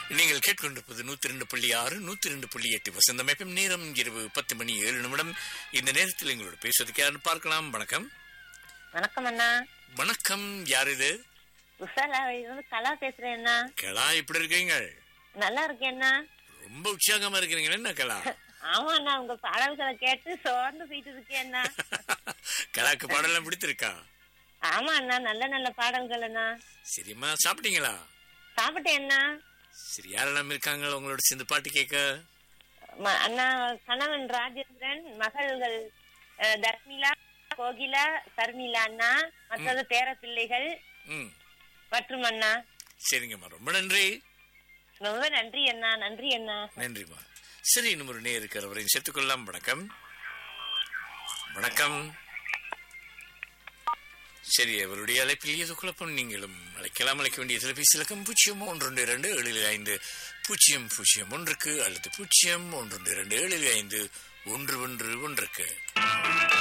நீங்கள் கேட்கொண்டிருப்பது நூத்தி ரெண்டு புள்ளி ஆறு நூத்தி ரெண்டு புள்ளி எட்டு வசந்தம் எஃப்எம் நேரம் இரவு பத்து மணி ஏழு நிமிடம் இந்த நேரத்தில் எங்களோட பேசுவதற்கு யாருன்னு பார்க்கலாம் வணக்கம் வணக்கம் அண்ணா வணக்கம் யார் இது உஷாலா இருந்து கலா பேசுறேன் அண்ணா கலா இப்படி இருக்கீங்க நல்லா இருக்கேன் அண்ணா ரொம்ப உற்சாகமா இருக்கிறீங்க என்ன கலா ஆமா அண்ணா உங்க பாடல்களை கேட்டு சோர்ந்து போயிட்டு இருக்கேன் அண்ணா கலாக்கு பாடலாம் பிடித்திருக்கா ஆமா அண்ணா நல்ல நல்ல பாடல்கள் அண்ணா சரிம்மா சாப்பிட்டீங்களா சாப்பிட்டேன் அண்ணா சரி யாரெல்லாம் இருக்காங்க உங்களோட சேர்ந்து பாட்டு கேட்க ம- அண்ணா கணவன் ராஜேந்திரன் மகள்கள் அஹ், தர்மிளா கோகிலா சர்மிளா அண்ணா மற்றது பேர பிள்ளைகள் ம் மற்றும் அண்ணா சரிங்கம்மா ரொம்ப நன்றி ரொம்ப நன்றி அண்ணா நன்றி அண்ணா நன்றிம்மா சரி இன்னும் ஒரு நேர் இருக்கிறவரையும் சேர்த்துக்கொள்ளலாம் வணக்கம் வணக்கம் சரி அவருடைய அழைப்பில் ஏதோ குழப்பம் நீங்களும் அழைக்கலாம் அழைக்க வேண்டிய தொலைபேசி இலக்கம் பூஜ்ஜியம் ஒன்று இரண்டு ஏழு ஐந்து பூஜ்ஜியம் பூஜ்ஜியம் ஒன்றுக்கு அல்லது பூஜ்ஜியம் ஒன்று இரண்டு ஏழு ஐந்து ஒன்று ஒன்று ஒன்றுக்கு